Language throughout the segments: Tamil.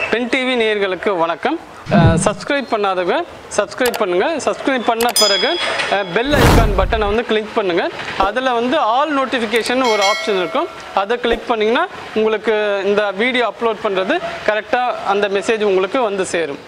பென் டிவி நேயர்களுக்கு வணக்கம் சப்ஸ்கிரைப் பண்ணாதவங்க சப்ஸ்கிரைப் பண்ணுங்க சப்ஸ்கிரைப் பண்ண பிறகு பெல் ஐக்கான் பட்டனை வந்து கிளிக் பண்ணுங்க அதில் வந்து ஆல் நோட்டிஃபிகேஷன் ஒரு ஆப்ஷன் இருக்கும் அதை கிளிக் பண்ணிங்கன்னா உங்களுக்கு இந்த வீடியோ அப்லோட் பண்ணுறது கரெக்டாக அந்த மெசேஜ் உங்களுக்கு வந்து சேரும்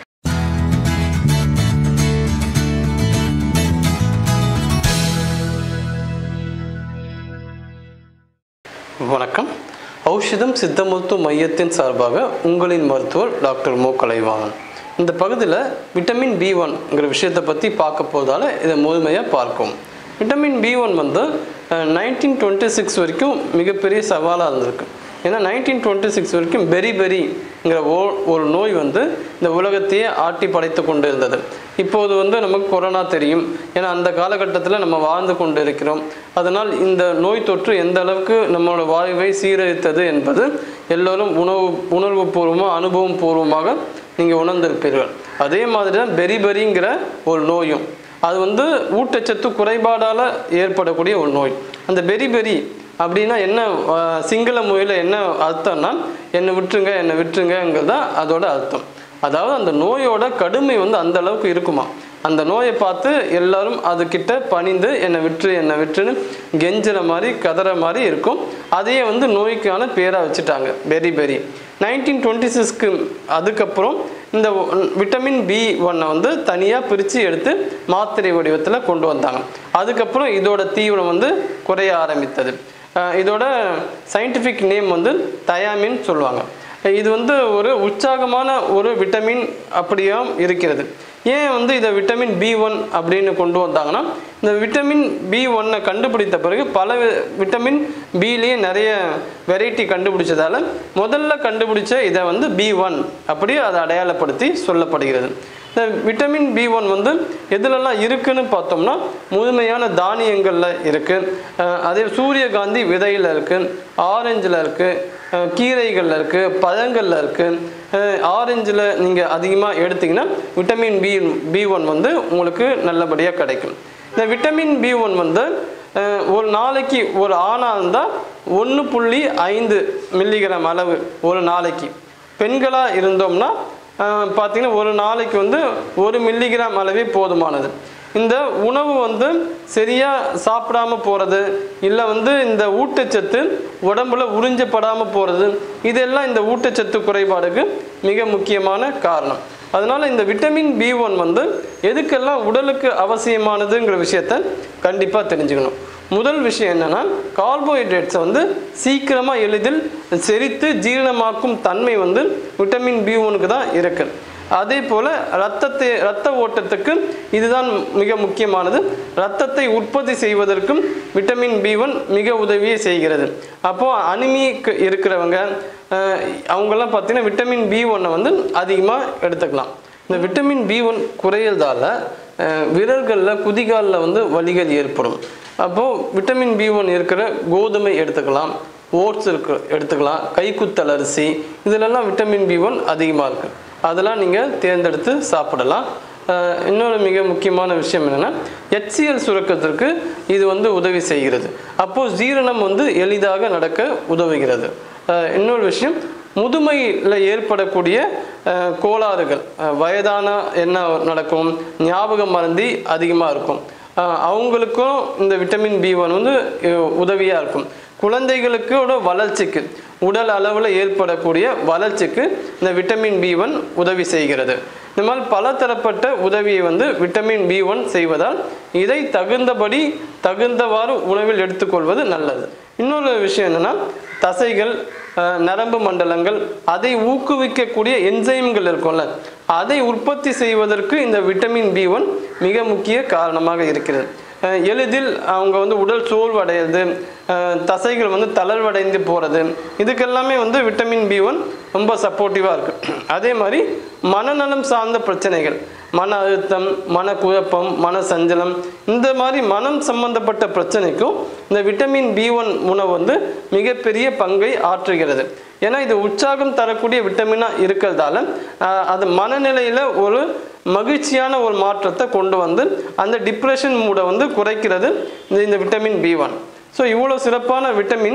வணக்கம் ஔஷதம் சித்த மருத்துவ மையத்தின் சார்பாக உங்களின் மருத்துவர் டாக்டர் மோ கலைவாணன் இந்த பகுதியில் விட்டமின் பி ஒன்ங்கிற விஷயத்தை பற்றி பார்க்க போதால இதை முழுமையாக பார்க்கும் விட்டமின் பி ஒன் வந்து நைன்டீன் டுவெண்ட்டி சிக்ஸ் வரைக்கும் மிகப்பெரிய சவாலாக இருந்திருக்கு ஏன்னா நைன்டீன் டுவெண்ட்டி சிக்ஸ் வரைக்கும் பெரி பெரிங்கிற ஓ ஒரு நோய் வந்து இந்த உலகத்தையே ஆட்டி படைத்து கொண்டு இருந்தது இப்போது வந்து நமக்கு கொரோனா தெரியும் ஏன்னா அந்த காலகட்டத்தில் நம்ம வாழ்ந்து கொண்டு இருக்கிறோம் அதனால் இந்த நோய் தொற்று எந்த அளவுக்கு நம்மளோட வாழ்வை சீரழித்தது என்பது எல்லோரும் உணவு உணர்வு பூர்வமாக அனுபவம் பூர்வமாக நீங்கள் உணர்ந்திருப்பீர்கள் அதே மாதிரி தான் பெரி பெரிங்கிற ஒரு நோயும் அது வந்து ஊட்டச்சத்து குறைபாடால் ஏற்படக்கூடிய ஒரு நோய் அந்த பெரி பெரி அப்படின்னா என்ன அஹ், சிங்கள மொழியில் என்ன அர்த்தம்னா என்னை விட்டுருங்க என்னை விட்டுருங்கிறது தான் அதோட அர்த்தம் அதாவது அந்த நோயோட கடுமை வந்து அந்த அளவுக்கு இருக்குமா அந்த நோயை பார்த்து எல்லாரும் அதுக்கிட்ட பணிந்து என்னை விட்டுரு என்னை விட்டுருன்னு கெஞ்சுற மாதிரி கதற மாதிரி இருக்கும் அதையே வந்து நோய்க்கான பேராக வச்சுட்டாங்க பெரி பெரி நைன்டீன் டுவெண்ட்டி சிக்ஸ்க்கு அதுக்கப்புறம் இந்த விட்டமின் பி ஒன்னை வந்து தனியாக பிரித்து எடுத்து மாத்திரை வடிவத்தில் கொண்டு வந்தாங்க அதுக்கப்புறம் இதோட தீவிரம் வந்து குறைய ஆரம்பித்தது அஹ் இதோட சயின்டிஃபிக் நேம் வந்து தயாமின் சொல்லுவாங்க இது வந்து ஒரு உற்சாகமான ஒரு விட்டமின் அப்படியும் இருக்கிறது ஏன் வந்து இதை விட்டமின் பி ஒன் அப்படின்னு கொண்டு வந்தாங்கன்னா இந்த விட்டமின் பி ஒன்னை கண்டுபிடித்த பிறகு பல வி- விட்டமின் பிலேயே நிறைய வெரைட்டி கண்டுபிடிச்சதால முதல்ல கண்டுபிடிச்ச இதை வந்து பி ஒன் அப்படி அதை அடையாளப்படுத்தி சொல்லப்படுகிறது இந்த விட்டமின் பி ஒன் வந்து எதுலெல்லாம் இருக்குன்னு பார்த்தோம்னா முழுமையான தானியங்களில் இருக்குது அதே சூரியகாந்தி விதையில் இருக்குது ஆரஞ்சில் இருக்குது கீரைகளில் இருக்குது பழங்களில் இருக்குது ஆரஞ்சில் நீங்கள் அதிகமாக எடுத்தீங்கன்னா விட்டமின் பி பி ஒன் வந்து உங்களுக்கு நல்லபடியாக கிடைக்கும் இந்த விட்டமின் பி ஒன் வந்து அஹ், ஒரு நாளைக்கு ஒரு ஆணாக இருந்தால் ஒன்று புள்ளி ஐந்து மில்லிகிராம் அளவு ஒரு நாளைக்கு பெண்களாக இருந்தோம்னா அஹ், பார்த்தீங்கன்னா ஒரு நாளைக்கு வந்து ஒரு மில்லிகிராம் அளவே போதுமானது இந்த உணவு வந்து சரியாக சாப்பிடாம போகிறது இல்லை வந்து இந்த ஊட்டச்சத்து உடம்புல உறிஞ்சப்படாமல் போகிறது இதெல்லாம் இந்த ஊட்டச்சத்து குறைபாடுக்கு மிக முக்கியமான காரணம் அதனால் இந்த விட்டமின் பி ஒன் வந்து எதுக்கெல்லாம் உடலுக்கு அவசியமானதுங்கிற விஷயத்த கண்டிப்பாக தெரிஞ்சுக்கணும் முதல் விஷயம் என்னன்னா கார்போஹைட்ரேட்ஸை வந்து சீக்கிரமாக எளிதில் செரித்து ஜீரணமாக்கும் தன்மை வந்து விட்டமின் பி ஒனுக்கு தான் இருக்கு அதே போல் ரத்தத்தை ரத்த ஓட்டத்துக்கு இதுதான் மிக முக்கியமானது ரத்தத்தை உற்பத்தி செய்வதற்கும் விட்டமின் பி ஒன் மிக உதவியை செய்கிறது அப்போது அனிமிக் இருக்கிறவங்க அஹ், அவங்கெல்லாம் பார்த்தீங்கன்னா விட்டமின் பி ஒன்னை வந்து அதிகமாக எடுத்துக்கலாம் இந்த விட்டமின் பி ஒன் குறையிறதால அஹ், விரல்களில் குதிகாலில் வந்து வலிகள் ஏற்படும் அப்போது விட்டமின் பி ஒன் இருக்கிற கோதுமை எடுத்துக்கலாம் ஓட்ஸ் இருக்கு எடுத்துக்கலாம் கைக்குத்தல் அரிசி இதிலெல்லாம் விட்டமின் பி ஒன் அதிகமாக இருக்குது அதெல்லாம் நீங்கள் தேர்ந்தெடுத்து சாப்பிடலாம் அஹ், இன்னொரு மிக முக்கியமான விஷயம் என்னென்னா HCl சுரக்கத்திற்கு இது வந்து உதவி செய்கிறது அப்போது ஜீரணம் வந்து எளிதாக நடக்க உதவுகிறது அஹ், இன்னொரு விஷயம் முதுமையில் ஏற்படக்கூடிய அஹ், கோளாறுகள் அஹ், வயதான என்ன நடக்கும் ஞாபக மறந்தி அதிகமாக இருக்கும் அஹ், அவங்களுக்கும் இந்த விட்டமின் பி ஒன் வந்து உதவியாக இருக்கும் குழந்தைகளுக்கோட வளர்ச்சிக்கு உடல் அளவில் ஏற்படக்கூடிய வளர்ச்சிக்கு இந்த விட்டமின் பி ஒன் உதவி செய்கிறது இந்த மாதிரி பலதரப்பட்ட உதவியை வந்து விட்டமின் பி ஒன் செய்வதால் இதை தகுந்தபடி தகுந்தவாறு உணவில் எடுத்துக்கொள்வது நல்லது இன்னொரு விஷயம் என்னன்னா தசைகள் அஹ், நரம்பு மண்டலங்கள் அதை ஊக்குவிக்கக்கூடிய என்சைம்கள் இருக்கும்ல அதை உற்பத்தி செய்வதற்கு இந்த விட்டமின் பி ஒன் மிக முக்கிய காரணமாக இருக்கிறது அஹ், எளிதில் அவங்க வந்து உடல் சோர்வடைகிறது அஹ், தசைகள் வந்து தளர்வடைந்து போகிறது இதுக்கெல்லாமே வந்து விட்டமின் பி ஒன் ரொம்ப சப்போர்ட்டிவாக இருக்குது அதே மாதிரி மனநலம் சார்ந்த பிரச்சனைகள் மன அழுத்தம் மன குழப்பம் மன சஞ்சலம் இந்த மாதிரி மனம் சம்பந்தப்பட்ட பிரச்சனைக்கும் இந்த விட்டமின் பி ஒன் உணவு வந்து மிகப்பெரிய பங்கை ஆற்றுகிறது ஏன்னா இது உற்சாகம் தரக்கூடிய விட்டமினாக இருக்கிறதால ஆஹ், அது மனநிலையில் ஒரு மகிழ்ச்சியான ஒரு மாற்றத்தை கொண்டு வந்து அந்த டிப்ரெஷன் மூடை வந்து குறைக்கிறது இந்த இந்த விட்டமின் பி ஒன் ஸோ இவ்வளோ சிறப்பான விட்டமின்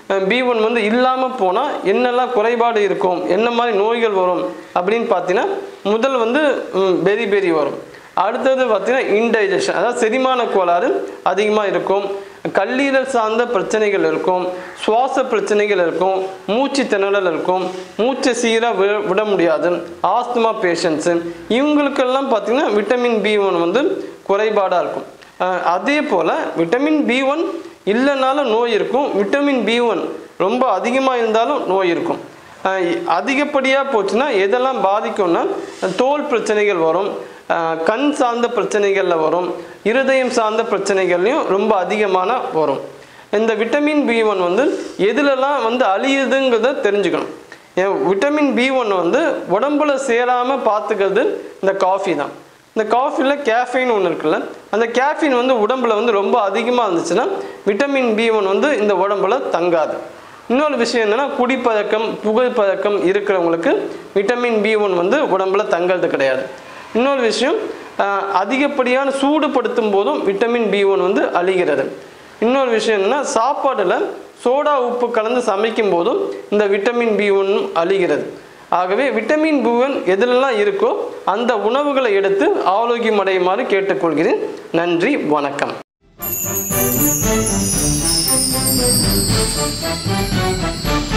பி ஒன் வந்து இல்லாமல் போனால் என்னெல்லாம் குறைபாடு இருக்கும் என்ன மாதிரி நோய்கள் வரும் அப்படின்னு பார்த்தீங்கன்னா முதல் வந்து பெரி பெரி வரும் அடுத்தது பார்த்தீங்கன்னா இன்டைஜஷன் அதாவது செரிமான கோளாறு அதிகமாக இருக்கும் கல்லீரல் சார்ந்த பிரச்சனைகள் இருக்கும் சுவாச பிரச்சனைகள் இருக்கும் மூச்சு திணறல் இருக்கும் மூச்சை சீராக விட விட முடியாது ஆஸ்துமா பேஷண்ட்ஸு இவங்களுக்கெல்லாம் பார்த்தீங்கன்னா விட்டமின் பி ஒன் வந்து குறைபாடாக இருக்கும் அஹ் அதே போல் விட்டமின் பி ஒன் இல்லைனாலும் நோய் இருக்கும் விட்டமின் பி ஒன் ரொம்ப அதிகமாக இருந்தாலும் நோய் இருக்கும் அஹ் அதிகப்படியாக போச்சுன்னா எதெல்லாம் பாதிக்கும்னா தோல் பிரச்சனைகள் வரும் அஹ் கண் சார்ந்த பிரச்சனைகளில் வரும் இருதயம் சார்ந்த பிரச்சனைகள்லையும் ரொம்ப அதிகமான வரும் இந்த விட்டமின் பி ஒன் வந்து எதுலலாம் வந்து அழியுதுங்கிறத தெரிஞ்சுக்கணும் ஏன் விட்டமின் பி ஒன் வந்து உடம்புல சேராமல் பார்த்துக்கிறது இந்த காஃபி தான் இந்த காஃபியில் கேஃபைன் ஒன்று இருக்குல்ல அந்த கேஃபீன் வந்து உடம்புல வந்து ரொம்ப அதிகமாக இருந்துச்சுன்னா விட்டமின் பி ஒன் வந்து இந்த உடம்புல தங்காது இன்னொரு விஷயம் என்னன்னா குடிப்பழக்கம் புகைப்பழக்கம் இருக்கிறவங்களுக்கு விட்டமின் பி ஒன் வந்து உடம்புல தங்கிறது கிடையாது இன்னொரு விஷயம் ஆஹ், அதிகப்படியான சூடுபடுத்தும் போதும் விட்டமின் பி ஒன் வந்து அழிகிறது இன்னொரு விஷயம் என்னன்னா சாப்பாடுல சோடா உப்பு கலந்து சமைக்கும் போதும் இந்த விட்டமின் பி ஒன் அழிகிறது ஆகவே விட்டமின் பி ஒன் எதிலெல்லாம் இருக்கோ அந்த உணவுகளை எடுத்து ஆரோக்கியம் அடையுமாறு கேட்டுக்கொள்கிறேன் நன்றி வணக்கம் Thank you.